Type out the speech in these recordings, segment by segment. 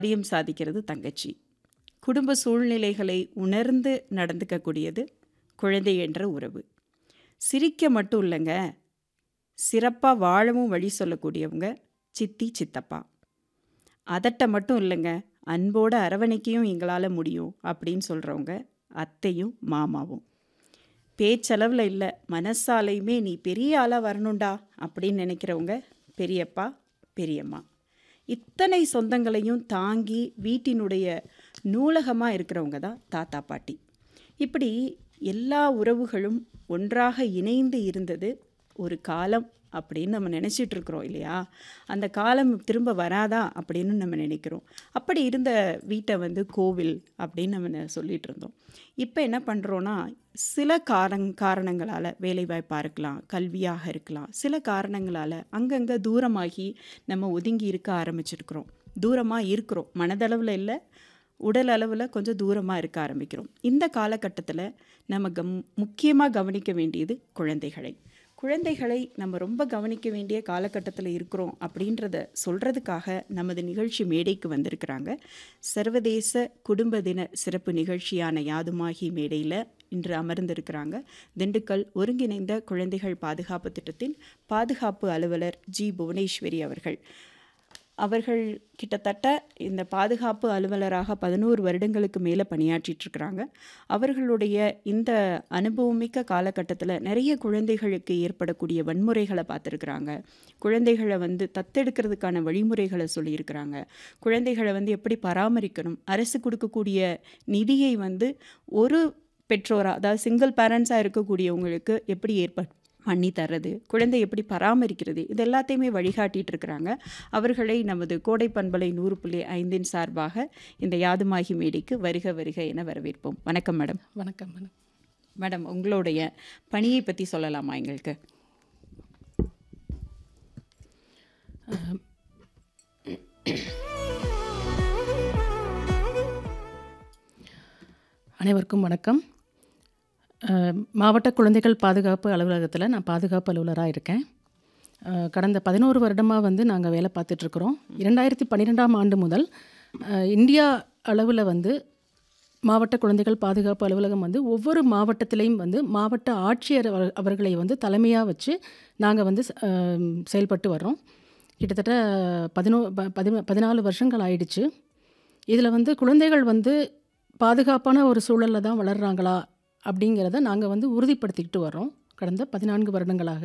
காரியம் சாதிக்கிறது தங்கச்சி குடும்ப சூழ்நிலைகளை உணர்ந்து நடந்துக்கக்கூடியது குழந்தை என்ற உறவு சிரிக்க மட்டும் இல்லைங்க சிறப்பாக வாழவும் வழி சொல்லக்கூடியவங்க சித்தி சித்தப்பா அதட்ட மட்டும் இல்லைங்க அன்போட அரவணைக்கையும் எங்களால் முடியும் அப்படின்னு சொல்கிறவங்க அத்தையும் மாமாவும் பேச்சளவில் இல்லை மனசாலையுமே நீ பெரிய ஆளாக வரணும்டா அப்படின்னு நினைக்கிறவங்க பெரியப்பா பெரியம்மா இத்தனை சொந்தங்களையும் தாங்கி வீட்டினுடைய நூலகமாக இருக்கிறவங்க தான் தாத்தா பாட்டி இப்படி எல்லா உறவுகளும் ஒன்றாக இணைந்து இருந்தது ஒரு காலம் அப்படின்னு நம்ம நினச்சிட்டு இருக்கிறோம் இல்லையா அந்த காலம் திரும்ப வராதா அப்படின்னு நம்ம நினைக்கிறோம் அப்படி இருந்த வீட்டை வந்து கோவில் அப்படின்னு நம்ம நெ- சொல்லிட்டு இருந்தோம் இப்போ என்ன பண்ணுறோன்னா சில காரணங் காரணங்களால் வேலைவாய்ப்பாக இருக்கலாம் கல்வியாக இருக்கலாம் சில காரணங்களால் அங்கங்கே தூரமாகி நம்ம ஒதுங்கி இருக்க ஆரம்பிச்சிருக்கிறோம் தூரமாக இருக்கிறோம் மனதளவில் இல்லை உடல் அளவில் கொஞ்சம் தூரமாக இருக்க ஆரம்பிக்கிறோம் இந்த காலகட்டத்தில் நம்ம கம் முக்கியமாக கவனிக்க வேண்டியது குழந்தைகளை குழந்தைகளை நம்ம ரொம்ப கவனிக்க வேண்டிய காலகட்டத்தில் இருக்கிறோம் அப்படின்றத சொல்கிறதுக்காக நமது நிகழ்ச்சி மேடைக்கு வந்திருக்கிறாங்க சர்வதேச குடும்ப தின சிறப்பு நிகழ்ச்சியான யாதுமாகி மேடையில் இன்று அமர்ந்திருக்கிறாங்க திண்டுக்கல் ஒருங்கிணைந்த குழந்தைகள் பாதுகாப்பு திட்டத்தின் பாதுகாப்பு அலுவலர் ஜி புவனேஸ்வரி அவர்கள் அவர்கள் கிட்டத்தட்ட இந்த பாதுகாப்பு அலுவலராக பதினோரு வருடங்களுக்கு மேலே பணியாற்றிட்டு இருக்கிறாங்க அவர்களுடைய இந்த அனுபவமிக்க காலகட்டத்தில் நிறைய குழந்தைகளுக்கு ஏற்படக்கூடிய வன்முறைகளை பார்த்துருக்குறாங்க குழந்தைகளை வந்து தத்தெடுக்கிறதுக்கான வழிமுறைகளை சொல்லியிருக்கிறாங்க குழந்தைகளை வந்து எப்படி பராமரிக்கணும் அரசு கொடுக்கக்கூடிய நிதியை வந்து ஒரு பெற்றோராக அதாவது சிங்கிள் பேரண்ட்ஸாக இருக்கக்கூடியவங்களுக்கு எப்படி ஏற்ப பண்ணி தர்றது குழந்தை எப்படி பராமரிக்கிறது இது எல்லாத்தையுமே வழிகாட்டிட்டு இருக்கிறாங்க அவர்களை நமது கோடை பண்பலை நூறு புள்ளி ஐந்தின் சார்பாக இந்த யாதுமாகி மேடைக்கு வருக வருக என வரவேற்போம் வணக்கம் மேடம் வணக்கம் மேடம் மேடம் உங்களுடைய பணியை பற்றி சொல்லலாமா எங்களுக்கு அனைவருக்கும் வணக்கம் அஹ், மாவட்ட குழந்தைகள் பாதுகாப்பு அலுவலகத்தில் நான் பாதுகாப்பு அலுவலராக இருக்கேன் அஹ், கடந்த பதினோரு வருடமாக வந்து நாங்கள் வேலை பார்த்துட்ருக்குறோம் இரண்டாயிரத்தி பன்னிரெண்டாம் ஆண்டு முதல் அஹ், இந்தியா அளவில் வந்து மாவட்ட குழந்தைகள் பாதுகாப்பு அலுவலகம் வந்து ஒவ்வொரு மாவட்டத்திலையும் வந்து மாவட்ட ஆட்சியர் அவர்- அவர்களை வந்து தலைமையாக வச்சு நாங்கள் வந்து அஹ், செயல்பட்டு வர்றோம் கிட்டத்தட்ட பதினோ ப- பதின பதினாலு வருஷங்கள் ஆயிடுச்சு இதில் வந்து குழந்தைகள் வந்து பாதுகாப்பான ஒரு சூழலில் தான் வளர்கிறாங்களா அப்படிங்கிறத நாங்கள் வந்து உறுதிப்படுத்திக்கிட்டு வர்றோம் கடந்த பதினான்கு வருடங்களாக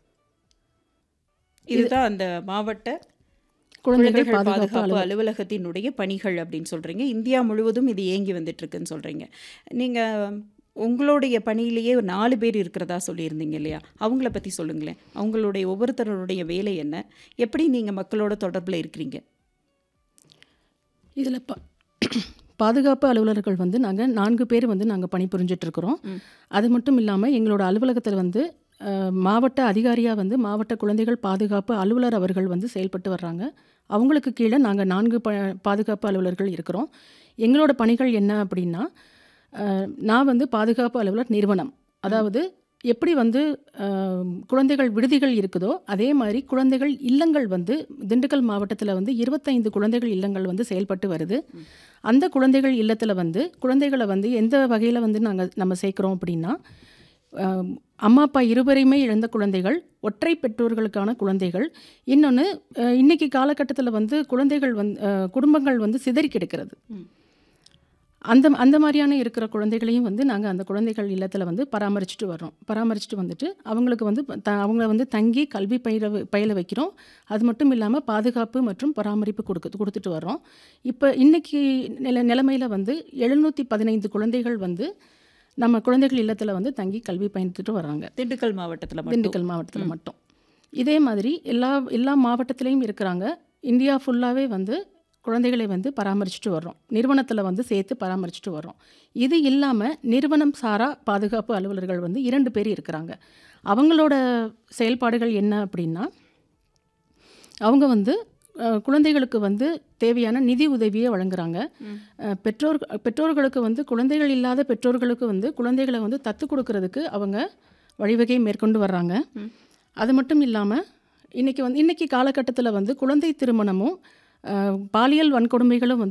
இதுதான் அந்த மாவட்ட குழந்தைகள் குழந்தைகள் பாதுகாப்பு பாதுகாப்பு அலுவலகத்தினுடைய பணிகள் அப்படின்னு சொல்கிறீங்க இந்தியா முழுவதும் இது இயங்கி வந்துட்டு இருக்குன்னு சொல்கிறீங்க நீங்கள் உங்களுடைய பணியிலேயே ஒரு நாலு பேர் இருக்கிறதா சொல்லியிருந்தீங்க இல்லையா அவங்கள பற்றி சொல்லுங்களேன் அவங்களுடைய ஒவ்வொருத்தருடைய வேலை என்ன எப்படி நீங்கள் மக்களோட தொடர்பில் இருக்கிறீங்க இதில் பா பாதுகாப்பு அலுவலர்கள் வந்து நாங்கள் நான்கு பேர் வந்து நாங்கள் பணிபுரிஞ்சிட்டு இருக்கிறோம் அது மட்டும் இல்லாமல் எங்களோட அலுவலகத்தில் வந்து அஹ், மாவட்ட அதிகாரியாக வந்து மாவட்ட குழந்தைகள் பாதுகாப்பு அலுவலர் அவர்கள் வந்து செயல்பட்டு வர்றாங்க அவங்களுக்கு கீழே நாங்கள் நான்கு ப பாதுகாப்பு அலுவலர்கள் இருக்கிறோம் எங்களோட பணிகள் என்ன அப்படின்னா அஹ், நான் வந்து பாதுகாப்பு அலுவலர் நிறுவனம் அதாவது எப்படி வந்து அஹ், குழந்தைகள் விடுதிகள் இருக்குதோ அதே மாதிரி குழந்தைகள் இல்லங்கள் வந்து திண்டுக்கல் மாவட்டத்தில் வந்து இருபத்தைந்து குழந்தைகள் இல்லங்கள் வந்து செயல்பட்டு வருது அந்த குழந்தைகள் இல்லத்தில் வந்து குழந்தைகளை வந்து எந்த வகையில் வந்து நாங்கள் நம்ம சேர்க்குறோம் அப்படின்னா அஹ், அம்மா அப்பா இருவரையுமே இழந்த குழந்தைகள் ஒற்றை பெற்றோர்களுக்கான குழந்தைகள் இன்னொன்று இன்னைக்கு காலகட்டத்தில் வந்து குழந்தைகள் வந்து அஹ், குடும்பங்கள் வந்து சிதறி கிடக்கிறது அந்த அந்த மாதிரியான இருக்கிற குழந்தைகளையும் வந்து நாங்கள் அந்த குழந்தைகள் இல்லத்தில் வந்து பராமரிச்சுட்டு வர்றோம் பராமரிச்சுட்டு வந்துட்டு அவங்களுக்கு வந்து த அவங்கள வந்து தங்கி கல்வி பயில வ- பயில வைக்கிறோம் அது மட்டும் இல்லாமல் பாதுகாப்பு மற்றும் பராமரிப்பு கொடுக்க கொடுத்துட்டு வர்றோம் இப்போ இன்னைக்கு நில நிலைமையில் வந்து எழுநூற்றி பதினைந்து குழந்தைகள் வந்து நம்ம குழந்தைகள் இல்லத்தில் வந்து தங்கி கல்வி பயணித்துட்டு வர்றாங்க திண்டுக்கல் மாவட்டத்தில் மட்டும் திண்டுக்கல் மாவட்டத்தில் மட்டும் இதே மாதிரி எல்லா எல்லா மாவட்டத்திலையும் இருக்கிறாங்க இந்தியா ஃபுல்லாகவே வந்து குழந்தைகளை வந்து பராமரிச்சுட்டு வர்றோம் நிறுவனத்தில் வந்து சேர்த்து பராமரிச்சுட்டு வர்றோம் இது இல்லாமல் நிறுவனம் சாரா பாதுகாப்பு அலுவலர்கள் வந்து இரண்டு பேர் இருக்கிறாங்க அவங்களோட செயல்பாடுகள் என்ன அப்படின்னா அவங்க வந்து அஹ், குழந்தைகளுக்கு வந்து தேவையான நிதி உதவியை வழங்குறாங்க அஹ், பெற்றோர் பெற்றோர்களுக்கு வந்து குழந்தைகள் இல்லாத பெற்றோர்களுக்கு வந்து குழந்தைகளை வந்து தத்து கொடுக்கறதுக்கு அவங்க வழிவகை மேற்கொண்டு வர்றாங்க அது மட்டும் இல்லாமல் இன்றைக்கி வந்து இன்றைக்கி காலகட்டத்தில் வந்து குழந்தை திருமணமும் அஹ், பாலியல் வன்கொடுமைகளும் வந்து